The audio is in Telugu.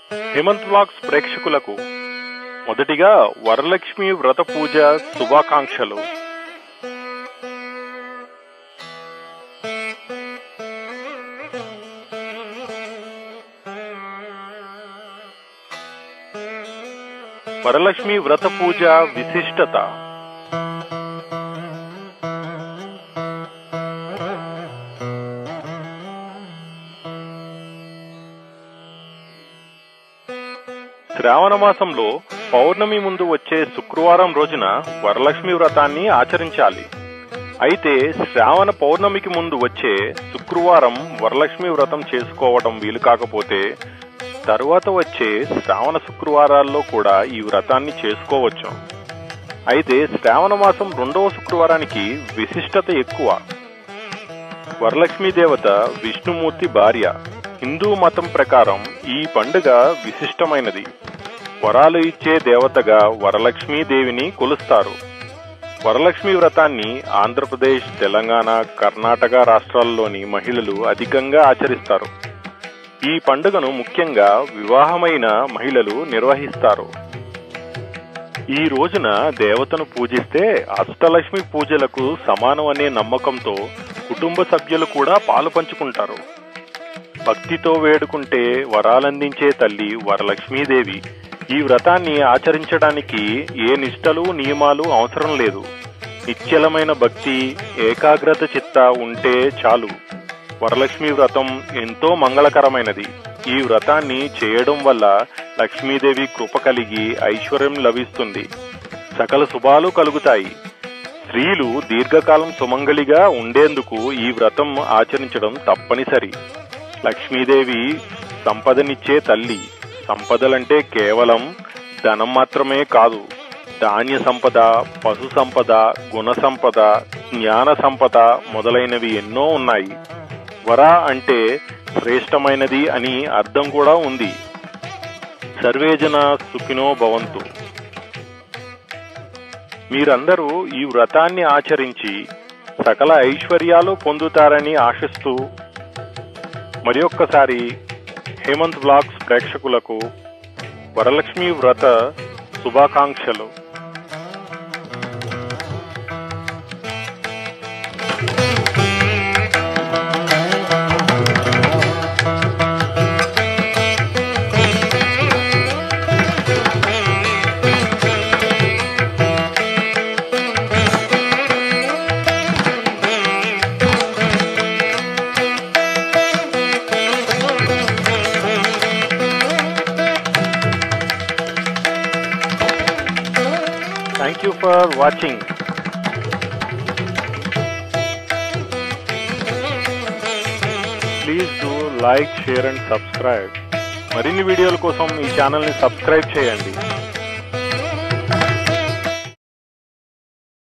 హేమంత్ బ్లాగ్స్ ప్రేక్షకులకు మొదటిగా వరలక్ష్మి వ్రత పూజ శుభాకాంక్షలు వరలక్ష్మి వ్రత పూజ విశిష్టత శ్రావణ మాసంలో పౌర్ణమి ముందు వచ్చే శుక్రవారం రోజున వరలక్ష్మి వ్రతాన్ని ఆచరించాలి అయితే శ్రావణ పౌర్ణమికి ముందు వచ్చే శుక్రవారం వరలక్ష్మి వ్రతం చేసుకోవడం వీలు కాకపోతే తరువాత వచ్చే శ్రావణ శుక్రవారాల్లో కూడా ఈ వ్రతాన్ని చేసుకోవచ్చు అయితే శ్రావణ మాసం రెండవ శుక్రవారానికి విశిష్టత ఎక్కువ వరలక్ష్మీ దేవత విష్ణుమూర్తి భార్య హిందూ మతం ప్రకారం ఈ పండుగ విశిష్టమైనది వరాలు ఇచ్చే దేవతగా వరలక్ష్మీ దేవిని కొలుస్తారు వరలక్ష్మి వ్రతాన్ని ఆంధ్రప్రదేశ్ తెలంగాణ కర్ణాటక రాష్ట్రాల్లోని మహిళలు అధికంగా ఆచరిస్తారు ఈ పండుగను ముఖ్యంగా వివాహమైన మహిళలు నిర్వహిస్తారు ఈ రోజున దేవతను పూజిస్తే అష్టలక్ష్మి పూజలకు సమానం అనే నమ్మకంతో కుటుంబ సభ్యులు కూడా పాలు పంచుకుంటారు భక్తితో వేడుకుంటే వరాలందించే తల్లి వరలక్ష్మీదేవి ఈ వ్రతాన్ని ఆచరించడానికి ఏ నిష్టలు నియమాలు అవసరం లేదు నిశ్చలమైన భక్తి ఏకాగ్రత చిత్త ఉంటే చాలు వరలక్ష్మి వ్రతం ఎంతో మంగళకరమైనది ఈ వ్రతాన్ని చేయడం వల్ల లక్ష్మీదేవి కృప కలిగి ఐశ్వర్యం లభిస్తుంది సకల శుభాలు కలుగుతాయి స్త్రీలు దీర్ఘకాలం సుమంగళిగా ఉండేందుకు ఈ వ్రతం ఆచరించడం తప్పనిసరి లక్ష్మీదేవి సంపదనిచ్చే తల్లి సంపదలంటే కేవలం ధనం మాత్రమే కాదు ధాన్య సంపద పశు సంపద గుణ సంపద జ్ఞాన సంపద మొదలైనవి ఎన్నో ఉన్నాయి వర అంటే శ్రేష్టమైనది అని అర్థం కూడా ఉంది సర్వేజన సుఖినో భవంతు మీరందరూ ఈ వ్రతాన్ని ఆచరించి సకల ఐశ్వర్యాలు పొందుతారని ఆశిస్తూ మరి ఒక్కసారి హేమంత్ బ్లాగ్స్ ప్రేక్షకులకు వరలక్ష్మి వ్రత శుభాకాంక్షలు thank you for watching please do like share and subscribe మరిన్ని వీడియోల కోసం ఈ ఛానల్ని సబ్స్క్రైబ్ చేయండి